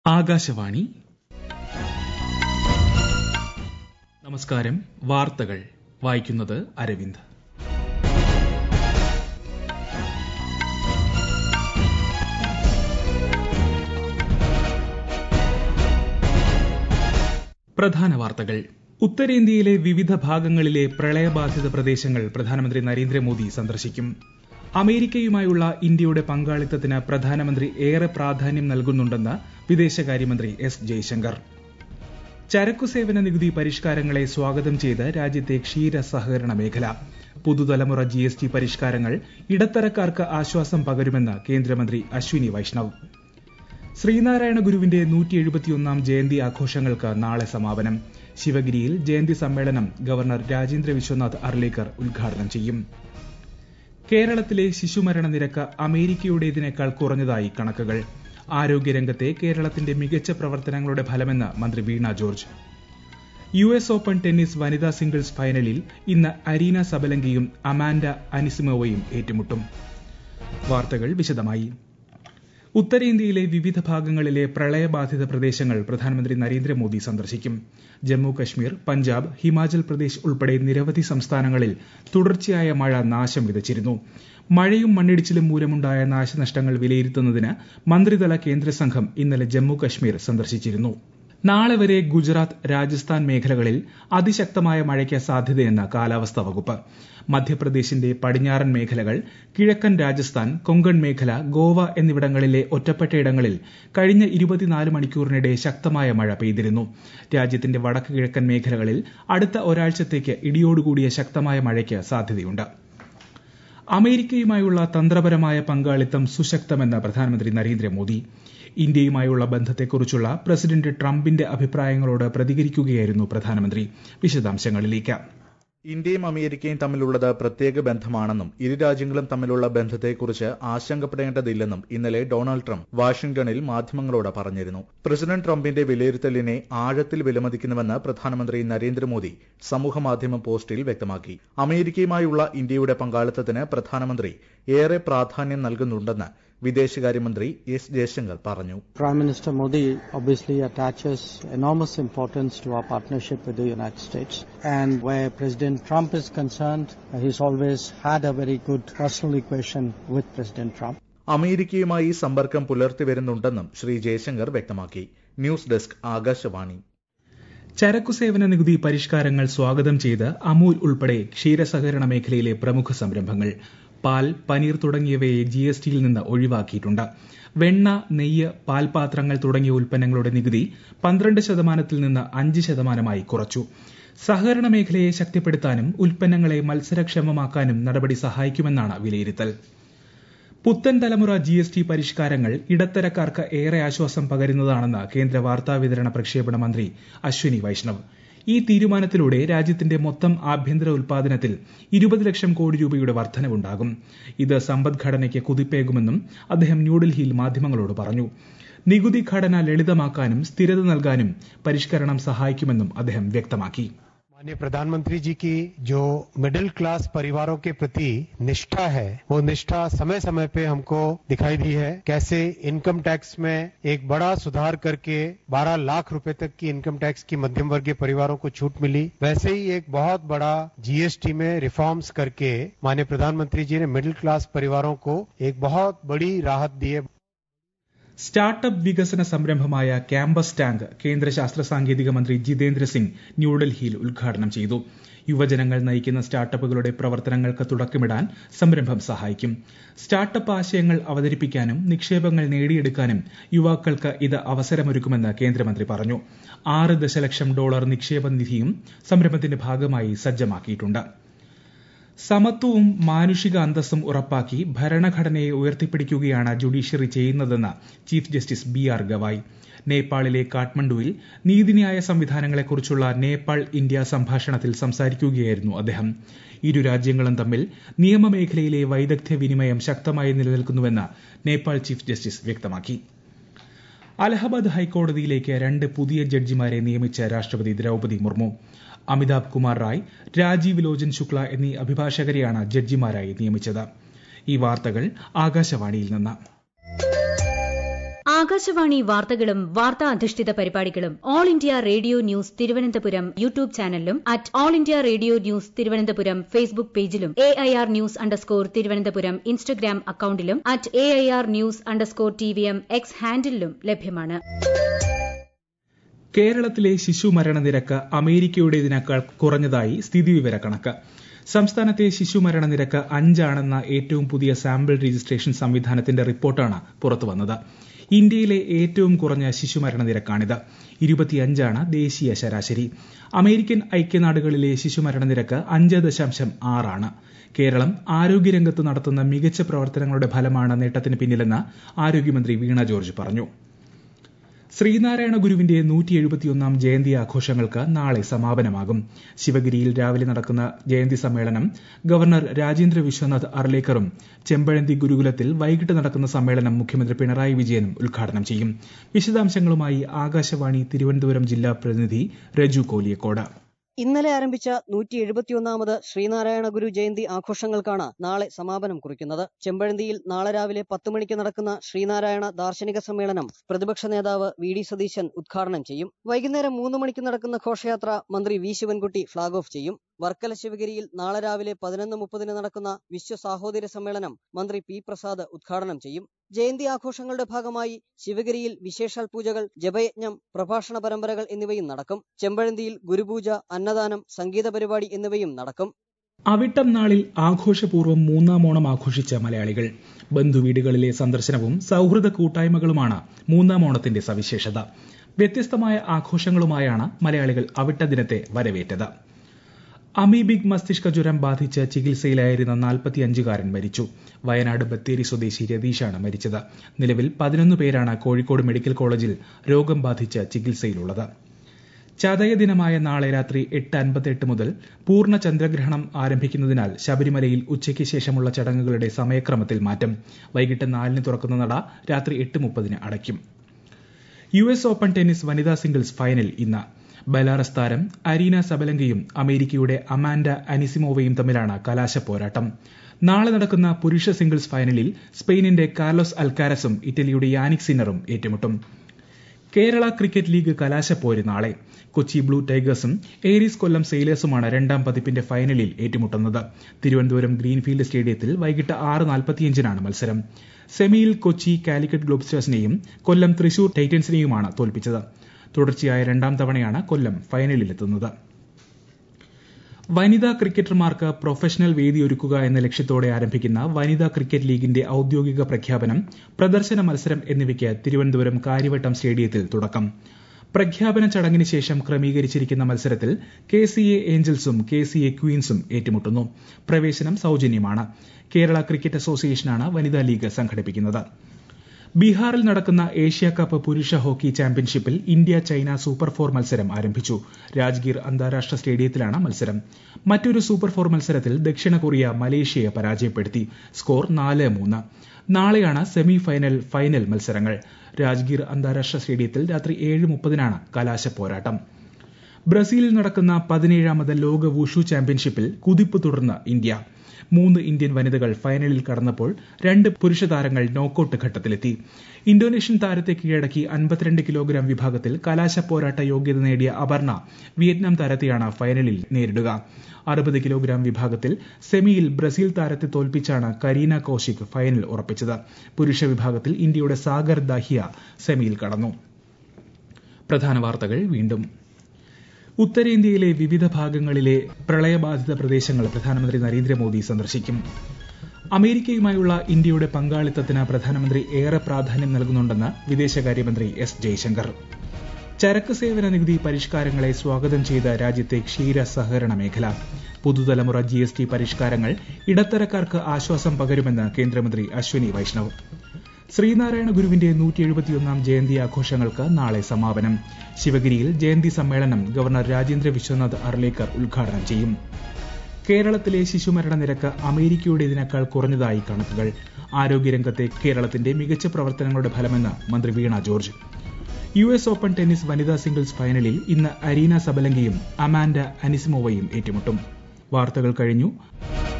ആകാശവാണി നമസ്കാരം വാർത്തകൾ വായിക്കുന്നത് അരവിന്ദ് പ്രധാന വാർത്തകൾ ഉത്തരേന്ത്യയിലെ വിവിധ ഭാഗങ്ങളിലെ പ്രളയബാധിത പ്രദേശങ്ങൾ പ്രധാനമന്ത്രി നരേന്ദ്രമോദി സന്ദർശിക്കും അമേരിക്കയുമായുള്ള ഇന്ത്യയുടെ പങ്കാളിത്തത്തിന് പ്രധാനമന്ത്രി ഏറെ പ്രാധാന്യം നൽകുന്നുണ്ടെന്ന് വിദേശകാര്യമന്ത്രി എസ് ജയശങ്കർ ചരക്കു സേവന നികുതി പരിഷ്കാരങ്ങളെ സ്വാഗതം ചെയ്ത് രാജ്യത്തെ ക്ഷീര സഹകരണ മേഖല പുതുതലമുറ ജി എസ് ടി പരിഷ്കാരങ്ങൾ ഇടത്തരക്കാർക്ക് ആശ്വാസം പകരുമെന്ന് കേന്ദ്രമന്ത്രി അശ്വിനി വൈഷ്ണവ് ശ്രീനാരായണ ഗുരുവിന്റെ നൂറ്റി എഴുപത്തിയൊന്നാം ജയന്തി ആഘോഷങ്ങൾക്ക് നാളെ സമാപനം ശിവഗിരിയിൽ ജയന്തി സമ്മേളനം ഗവർണർ രാജേന്ദ്ര വിശ്വനാഥ് അർലേക്കർ ഉദ്ഘാടനം ചെയ്യും കേരളത്തിലെ ശിശുമരണ നിരക്ക് അമേരിക്കയുടേതിനേക്കാൾ കുറഞ്ഞതായി കണക്കുകൾ ആരോഗ്യരംഗത്തെ കേരളത്തിന്റെ മികച്ച പ്രവർത്തനങ്ങളുടെ ഫലമെന്ന് മന്ത്രി Veena George U S open tennis വനിതാ സിംഗിൾസ് ഫൈനലിൽ ഇന്ന് അരീന സബലങ്കിയും അമാൻഡ അനിസിമോവയും ഏറ്റുമുട്ടും വാർത്തകൾ വിശദമായി ഉത്തരേന്ത്യയിലെ വിവിധ ഭാഗങ്ങളിലെ പ്രളയബാധിത പ്രദേശങ്ങൾ പ്രധാനമന്ത്രി നരേന്ദ്രമോദി സന്ദർശിക്കും ജമ്മു കശ്മീർ പഞ്ചാബ് ഹിമാചൽ പ്രദേശ് ഉൾപ്പെടെ നിരവധി സംസ്ഥാനങ്ങളിൽ തുടർച്ചയായ മഴ നാശം വിതച്ചിരുന്നു മഴയും മണ്ണിടിച്ചിലും മൂലമുണ്ടായ നാശനഷ്ടങ്ങൾ വിലയിരുത്തുന്നതിന് മന്ത്രിതല കേന്ദ്രസംഘം ഇന്നലെ ജമ്മു കശ്മീർ സന്ദർശിച്ചിരുന്നു നാളെ വരെ ഗുജറാത്ത് രാജസ്ഥാൻ മേഖലകളിൽ അതിശക്തമായ മഴയ്ക്ക് സാധ്യതയെന്ന് കാലാവസ്ഥാ വകുപ്പ് മധ്യപ്രദേശിന്റെ പടിഞ്ഞാറൻ മേഖലകൾ കിഴക്കൻ രാജസ്ഥാൻ കൊങ്കൺ മേഖല ഗോവ എന്നിവിടങ്ങളിലെ ഒറ്റപ്പെട്ടയിടങ്ങളിൽ കഴിഞ്ഞ ഇരുപത്തിനാല് മണിക്കൂറിനിടെ ശക്തമായ മഴ പെയ്തിരുന്നു രാജ്യത്തിന്റെ വടക്ക് കിഴക്കൻ മേഖലകളിൽ അടുത്ത ഒരാഴ്ചത്തേക്ക് ഇടിയോടുകൂടിയ ശക്തമായ മഴയ്ക്ക് സാധ്യതയുണ്ട് അമേരിക്കയുമായുള്ള തന്ത്രപരമായ പങ്കാളിത്തം സുശക്തമെന്ന് പ്രധാനമന്ത്രി നരേന്ദ്രമോദി ഇന്ത്യയുമായുള്ള ബന്ധത്തെക്കുറിച്ചുള്ള പ്രസിഡന്റ് ട്രംപിന്റെ അഭിപ്രായങ്ങളോട് പ്രതികരിക്കുകയായിരുന്നു പ്രധാനമന്ത്രി വിശദാംശങ്ങളിലേക്ക് ഇന്ത്യയും അമേരിക്കയും തമ്മിലുള്ളത് പ്രത്യേക ബന്ധമാണെന്നും ഇരു രാജ്യങ്ങളും തമ്മിലുള്ള ബന്ധത്തെക്കുറിച്ച് ആശങ്കപ്പെടേണ്ടതില്ലെന്നും ഇന്നലെ ഡൊണാൾഡ് ട്രംപ് വാഷിംഗ്ടണിൽ മാധ്യമങ്ങളോട് പറഞ്ഞിരുന്നു പ്രസിഡന്റ് ട്രംപിന്റെ വിലയിരുത്തലിനെ ആഴത്തിൽ വിലമതിക്കുന്നുവെന്ന് പ്രധാനമന്ത്രി നരേന്ദ്രമോദി സമൂഹമാധ്യമ പോസ്റ്റിൽ വ്യക്തമാക്കി അമേരിക്കയുമായുള്ള ഇന്ത്യയുടെ പങ്കാളിത്തത്തിന് പ്രധാനമന്ത്രി ഏറെ പ്രാധാന്യം നൽകുന്നുണ്ടെന്ന് വിദേശകാര്യമന്ത്രി എസ് ജയശങ്കർ പറഞ്ഞു Prime Minister Modi obviously attaches enormous importance to our partnership with the United States. And where President Trump is concerned, he's always had a very good personal equation with President Trump. അമേരിക്കയുമായി സമ്പർക്കം പുലർത്തി വരുന്നുണ്ടെന്നും ശ്രീ ജയശങ്കർ വ്യക്തമാക്കി news desk Akashvani ചരക്കു സേവന നികുതി പരിഷ്കാരങ്ങൾ സ്വാഗതം ചെയ്ത് അമൂൽ ഉൾപ്പെടെ ക്ഷീരസഹകരണ മേഖലയിലെ പ്രമുഖ സംരംഭങ്ങൾ പാൽ പനീർ തുടങ്ങിയവയെ ജി എസ് ടിയിൽ നിന്ന് ഒഴിവാക്കിയിട്ടുണ്ട് വെണ്ണ നെയ്യ് പാൽപാത്രങ്ങൾ തുടങ്ങിയ ഉൽപ്പന്നങ്ങളുടെ നികുതി പന്ത്രണ്ട് ശതമാനത്തിൽ നിന്ന് അഞ്ച് ശതമാനമായി കുറച്ചു സഹകരണ മേഖലയെ ശക്തിപ്പെടുത്താനും ഉൽപ്പന്നങ്ങളെ മത്സരക്ഷമമാക്കാനും നടപടി സഹായിക്കുമെന്നാണ് വിലയിരുത്തൽ പുത്തൻ തലമുറ ജി എസ് ടി പരിഷ്കാരങ്ങൾ ഇടത്തരക്കാർക്ക് ഏറെ ആശ്വാസം പകരുന്നതാണെന്ന് കേന്ദ്ര വാർത്താവിതരണ പ്രക്ഷേപണ മന്ത്രി അശ്വിനി വൈഷ്ണവ് ഈ തീരുമാനത്തിലൂടെ രാജ്യത്തിന്റെ മൊത്തം ആഭ്യന്തര ഉൽപാദനത്തിൽ ഇരുപത് ലക്ഷം കോടി രൂപയുടെ വർധനവുണ്ടാകും ഇത് സമ്പദ്ഘടനയ്ക്ക് കുതിപ്പേകുമെന്നും അദ്ദേഹം ന്യൂഡൽഹിയിൽ മാധ്യമങ്ങളോട് പറഞ്ഞു നികുതി ഘടന ലളിതമാക്കാനും സ്ഥിരത നൽകാനും പരിഷ്കരണം സഹായിക്കുമെന്നും അദ്ദേഹം വ്യക്തമാക്കി माननीय प्रधानमंत्री जी की जो मिडिल क्लास परिवारों के प्रति निष्ठा है वो निष्ठा समय समय पे हमको दिखाई दी है कैसे इनकम टैक्स में एक बड़ा सुधार करके 12 लाख रुपए तक की इनकम टैक्स की मध्यम वर्गीय परिवारों को छूट मिली वैसे ही एक बहुत बड़ा जीएसटी में रिफॉर्म्स करके माननीय प्रधानमंत्री जी ने मिडिल क्लास परिवारों को एक बहुत बड़ी राहत दी है സ്റ്റാർട്ടപ്പ് വികസന സംരംഭമായ ക്യാമ്പസ് ടാങ്ക് കേന്ദ്ര ശാസ്ത്ര സാങ്കേതിക മന്ത്രി ജിതേന്ദ്ര സിംഗ് ന്യൂഡൽഹിയിൽ ഉദ്ഘാടനം ചെയ്തു യുവജനങ്ങൾ നയിക്കുന്ന സ്റ്റാർട്ടപ്പുകളുടെ പ്രവർത്തനങ്ങൾക്ക് തുടക്കമിടാൻ സംരംഭം സഹായിക്കും സ്റ്റാർട്ടപ്പ് ആശയങ്ങൾ അവതരിപ്പിക്കാനും നിക്ഷേപങ്ങൾ നേടിയെടുക്കാനും യുവാക്കൾക്ക് ഇത് അവസരമൊരുക്കുമെന്ന് കേന്ദ്രമന്ത്രി പറഞ്ഞു ആറ് ദശലക്ഷം ഡോളർ നിക്ഷേപ നിധിയും സംരംഭത്തിന്റെ ഭാഗമായി സജ്ജമാക്കിയിട്ടുണ്ട് സമത്വവും മാനുഷിക അന്തസ്സും ഉറപ്പാക്കി ഭരണഘടനയെ ഉയർത്തിപ്പിടിക്കുകയാണ് ജുഡീഷ്യറി ചെയ്യുന്നതെന്ന് chief justice B R Gavai നേപ്പാളിലെ കാഠ്മണ്ഡുവിൽ നീതിന്യായ സംവിധാനങ്ങളെക്കുറിച്ചുള്ള നേപ്പാൾ ഇന്ത്യ സംഭാഷണത്തിൽ സംസാരിക്കുകയായിരുന്നു അദ്ദേഹം ഇരു രാജ്യങ്ങളും തമ്മിൽ നിയമമേഖലയിലെ വൈദഗ്ധ്യ വിനിമയം ശക്തമായി നിലനിൽക്കുന്നുവെന്ന് നേപ്പാൾ ചീഫ് ജസ്റ്റിസ് വ്യക്തമാക്കി അലഹബാദ് ഹൈക്കോടതിയിലേക്ക് രണ്ട് പുതിയ ജഡ്ജിമാരെ നിയമിച്ച രാഷ്ട്രപതി ദ്രൌപതി മുർമു അമിതാഭ് കുമാർ റായ് രാജീവ് ലോചൻ ശുക്ല എന്നീ അഭിഭാഷകരെയാണ് ജഡ്ജിമാരായി നിയമിച്ചത് ഈ വാർത്തകൾ ആകാശവാണിയിൽ നിന്ന് ആകാശവാണി വാർത്തകളും വാർത്താ അധിഷ്ഠിത പരിപാടികളും all India radio news Thiruvananthapuram YouTube ചാനലിലും at all India radio news Thiruvananthapuram Facebook പേജിലും A I R news underscore Thiruvananthapuram Instagram അക്കൌണ്ടിലും at A I R news underscore T V M X ഹാൻഡിലും ലഭ്യമാണ് കേരളത്തിലെ ശിശുമരണ നിരക്ക് അമേരിക്കയുടേതിനേക്കാൾ കുറഞ്ഞതായി സ്ഥിതിവിവര കണക്ക് സംസ്ഥാനത്തെ ശിശുമരണ നിരക്ക് അഞ്ചാണെന്ന ഏറ്റവും പുതിയ സാമ്പിൾ രജിസ്ട്രേഷൻ സംവിധാനത്തിന്റെ റിപ്പോർട്ടാണ് പുറത്തുവന്നത് ഇന്ത്യയിലെ ഏറ്റവും കുറഞ്ഞ ശിശുമരണ നിരക്കാണിത് ഇരുപത്തിയഞ്ചാണ് ദേശീയ ശരാശരി അമേരിക്കൻ ഐക്യനാടുകളിലെ ശിശുമരണ നിരക്ക് അഞ്ച് ദശാംശം ആറാണ് കേരളം ആരോഗ്യരംഗത്ത് നടത്തുന്ന മികച്ച പ്രവർത്തനങ്ങളുടെ ഫലമാണ് നേട്ടത്തിന് പിന്നിലെന്ന് ആരോഗ്യമന്ത്രി വീണ ജോർജ് പറഞ്ഞു ശ്രീനാരായണ ഗുരുവിന്റെ നൂറ്റി എഴുപത്തിയൊന്നാം ജയന്തി ആഘോഷങ്ങൾക്ക് നാളെ സമാപനമാകും ശിവഗിരിയിൽ രാവിലെ നടക്കുന്ന ജയന്തി സമ്മേളനം ഗവർണർ രാജേന്ദ്ര വിശ്വനാഥ് അർലേക്കറും ചെമ്പഴന്തി ഗുരുകുലത്തിൽ വൈകിട്ട് നടക്കുന്ന സമ്മേളനം മുഖ്യമന്ത്രി പിണറായി വിജയനും ഉദ്ഘാടനം ചെയ്യും വിശദാംശങ്ങളുമായി ആകാശവാണി തിരുവനന്തപുരം ജില്ലാ പ്രതിനിധി രജു കോലിയക്കോട് ഇന്നലെ ആരംഭിച്ച നൂറ്റി എഴുപത്തിയൊന്നാമത് ശ്രീനാരായണ ഗുരു ജയന്തി ആഘോഷങ്ങൾക്കാണ് നാളെ സമാപനം കുറിക്കുന്നത് ചെമ്പഴന്തിയിൽ നാളെ രാവിലെ പത്ത് മണിക്ക് നടക്കുന്ന ശ്രീനാരായണ ദാർശനിക സമ്മേളനം പ്രതിപക്ഷ നേതാവ് വി ഡി സതീശൻ ഉദ്ഘാടനം ചെയ്യും വൈകുന്നേരം മൂന്ന് മണിക്ക് നടക്കുന്ന ഘോഷയാത്ര മന്ത്രി വി ശിവൻകുട്ടി ഫ്ളാഗ് ഓഫ് ചെയ്യും വർക്കല ശിവഗിരിയിൽ നാളെ രാവിലെ പതിനൊന്ന് മുപ്പതിന് നടക്കുന്ന വിശ്വ സാഹോദര്യ സമ്മേളനം മന്ത്രി പി പ്രസാദ് ഉദ്ഘാടനം ചെയ്യും ജയന്തി ആഘോഷങ്ങളുടെ ഭാഗമായി ശിവഗിരിയിൽ വിശേഷാൽ പൂജകൾ ജപയജ്ഞം പ്രഭാഷണ പരമ്പരകൾ എന്നിവയും നടക്കും ചെമ്പഴന്തിയിൽ ഗുരുപൂജ അന്നദാനം സംഗീത പരിപാടി എന്നിവയും നടക്കും അവിട്ടം നാളിൽ ആഘോഷപൂർവ്വം മൂന്നാം ഓണം ആഘോഷിച്ച മലയാളികൾ ബന്ധുവീടുകളിലെ സന്ദർശനവും സൌഹൃദ കൂട്ടായ്മകളുമാണ് മൂന്നാം ഓണത്തിന്റെ സവിശേഷത വ്യത്യസ്തമായ ആഘോഷങ്ങളുമായാണ് മലയാളികൾ അവിട്ട ദിനത്തെ വരവേറ്റത് അമീബിക് മസ്തിഷ്ക ജ്വരം ബാധിച്ച് ചികിത്സയിലായിരുന്ന നാൽപ്പത്തിയഞ്ചുകാരൻ മരിച്ചു വയനാട് ബത്തേരി സ്വദേശി രതീഷാണ് മരിച്ചത് നിലവിൽ പതിനൊന്ന് പേരാണ് കോഴിക്കോട് മെഡിക്കൽ കോളേജിൽ രോഗം ബാധിച്ച് ചികിത്സയിലുള്ളത് ചതയ ദിനമായ നാളെ രാത്രി എട്ട് അൻപത്തെട്ട് മുതൽ പൂർണ്ണ ചന്ദ്രഗ്രഹണം ആരംഭിക്കുന്നതിനാൽ ശബരിമലയിൽ ഉച്ചയ്ക്ക് ശേഷമുള്ള ചടങ്ങുകളുടെ സമയക്രമത്തിൽ മാറ്റം വൈകിട്ട് നാലിന് തുറക്കുന്ന നട രാത്രി എട്ട് മുപ്പതിന് അടയ്ക്കും യു എസ് ഓപ്പൺ ടെന്നീസ് വനിതാ സിംഗിൾസ് ഫൈനൽ ഇന്ന് ബെലാറസ് താരം അരീന സബലങ്കയും അമേരിക്കയുടെ അമാൻഡ അനിസിമോവയും തമ്മിലാണ് കലാശ പോരാട്ടം നാളെ നടക്കുന്ന പുരുഷ സിംഗിൾസ് ഫൈനലിൽ സ്പെയിനിന്റെ കാർലോസ് അൽക്കാരസും ഇറ്റലിയുടെ യാനിക് സിന്നറും ഏറ്റുമുട്ടും കേരള ക്രിക്കറ്റ് ലീഗ് കലാശപ്പോര് നാളെ കൊച്ചി ബ്ലൂ ടൈഗേഴ്സും ഏരീസ് കൊല്ലം സെയിലേഴ്സുമാണ് രണ്ടാം പതിപ്പിന്റെ ഫൈനലിൽ ഏറ്റുമുട്ടുന്നത് തിരുവനന്തപുരം ഗ്രീൻഫീൽഡ് സ്റ്റേഡിയത്തിൽ വൈകിട്ട് ആറ് നാൽപ്പത്തിയഞ്ചിനാണ് മത്സരം സെമിയിൽ കൊച്ചി കാലിക്കറ്റ് ഗ്ലോബ്സ്റ്റേഴ്സിനെയും കൊല്ലം തൃശൂർ ടൈറ്റൻസിനെയുമാണ് തോൽപ്പിച്ചത് തുടർച്ചയായ രണ്ടാം തവണയാണ് കൊല്ലം ഫൈനലിലെത്തുന്നത് വനിതാ ക്രിക്കറ്റർമാർക്ക് പ്രൊഫഷണൽ വേദിയൊരുക്കുക എന്ന ലക്ഷ്യത്തോടെ ആരംഭിക്കുന്ന വനിതാ ക്രിക്കറ്റ് ലീഗിന്റെ ഔദ്യോഗിക പ്രഖ്യാപനം പ്രദർശന മത്സരം എന്നിവയ്ക്ക് തിരുവനന്തപുരം കാര്യവട്ടം സ്റ്റേഡിയത്തിൽ തുടക്കം പ്രഖ്യാപന ചടങ്ങിന് ശേഷം ക്രമീകരിച്ചിരിക്കുന്ന മത്സരത്തിൽ കെ സി എ ഏഞ്ചൽസും കെ സി എ ക്വീൻസും ഏറ്റുമുട്ടുന്നു പ്രവേശനം സൌജന്യമാണ് കേരള ക്രിക്കറ്റ് അസോസിയേഷനാണ് വനിതാ ലീഗ് സംഘടിപ്പിക്കുന്നത് ബീഹാറിൽ നടക്കുന്ന ഏഷ്യ കപ്പ് പുരുഷ ഹോക്കി ചാമ്പ്യൻഷിപ്പിൽ ഇന്ത്യ ചൈന സൂപ്പർ ഫോർ മത്സരം ആരംഭിച്ചു രാജ്ഗീർ അന്താരാഷ്ട്ര സ്റ്റേഡിയത്തിലാണ് മത്സരം മറ്റൊരു സൂപ്പർ ഫോർ മത്സരത്തിൽ ദക്ഷിണ കൊറിയ മലേഷ്യയെ പരാജയപ്പെടുത്തി സ്കോർ നാല് മൂന്ന് നാളെയാണ് സെമി ഫൈനൽ ഫൈനൽ മത്സരങ്ങൾ രാജ്ഗീർ അന്താരാഷ്ട്ര സ്റ്റേഡിയത്തിൽ രാത്രി ഏഴ് മുപ്പതിനാണ് കലാശ പോരാട്ടം ബ്രസീലിൽ നടക്കുന്ന പതിനേഴാമത് ലോക വുഷു ചാമ്പ്യൻഷിപ്പിൽ കുതിപ്പ് തുടർന്ന് ഇന്ത്യ മൂന്ന് ഇന്ത്യൻ വനിതകൾ ഫൈനലിൽ കടന്നപ്പോൾ രണ്ട് പുരുഷ താരങ്ങൾ നോക്കൌട്ട് ഘട്ടത്തിലെത്തി ഇന്തോനേഷ്യൻ താരത്തെ കീഴടക്കി അൻപത്തിരണ്ട് കിലോഗ്രാം വിഭാഗത്തിൽ കലാശ പോരാട്ട യോഗ്യത നേടിയ അപർണ വിയറ്റ്നാം താരത്തെയാണ് ഫൈനലിൽ നേരിടുക അറുപത് കിലോഗ്രാം വിഭാഗത്തിൽ സെമിയിൽ ബ്രസീൽ താരത്തെ തോൽപ്പിച്ചാണ് കരീന കൌശിക് ഫൈനൽ ഉറപ്പിച്ചത് പുരുഷ വിഭാഗത്തിൽ ഇന്ത്യയുടെ സാഗർ ദാഹിയ സെമിയിൽ കടന്നു പ്രധാന വാർത്തകൾ വീണ്ടും ഉത്തരേന്ത്യയിലെ വിവിധ ഭാഗങ്ങളിലെ പ്രളയബാധിത പ്രദേശങ്ങൾ പ്രധാനമന്ത്രി നരേന്ദ്രമോദി സന്ദർശിക്കും അമേരിക്കയുമായുള്ള ഇന്ത്യയുടെ പങ്കാളിത്തത്തിന് പ്രധാനമന്ത്രി ഏറെ പ്രാധാന്യം നൽകുന്നുണ്ടെന്ന് വിദേശകാര്യമന്ത്രി എസ് ജയശങ്കർ ചരക്ക് സേവന നികുതി പരിഷ്കാരങ്ങളെ സ്വാഗതം ചെയ്ത രാജ്യത്തെ ക്ഷീര സഹകരണ മേഖല പുതുതലമുറ ജി എസ് ടി പരിഷ്കാരങ്ങൾ ഇടത്തരക്കാർക്ക് ആശ്വാസം പകരുമെന്ന് കേന്ദ്രമന്ത്രി അശ്വനി വൈഷ്ണവ് ശ്രീനാരായണ ഗുരുവിന്റെ നൂറ്റി എഴുപത്തിയൊന്നാം ജയന്തി ആഘോഷങ്ങൾക്ക് നാളെ സമാപനം ശിവഗിരിയിൽ ജയന്തി സമ്മേളനം ഗവർണർ രാജേന്ദ്ര വിശ്വനാഥ് അർലേക്കർ ഉദ്ഘാടനം ചെയ്യും കേരളത്തിലെ ശിശുമരണ നിരക്ക് അമേരിക്കയുടേതിനേക്കാൾ കുറഞ്ഞതായി കണക്കുകൾ ആരോഗ്യരംഗത്തെ കേരളത്തിന്റെ മികച്ച പ്രവർത്തനങ്ങളുടെ ഫലമെന്ന് മന്ത്രി Veena George U S open tennis വനിതാ സിംഗിൾസ് ഫൈനലിൽ ഇന്ന് അരീന സബലങ്കയും അമാൻഡ അനിസിമോവയും ഏറ്റുമുട്ടും വാർത്തകൾ കഴിഞ്ഞു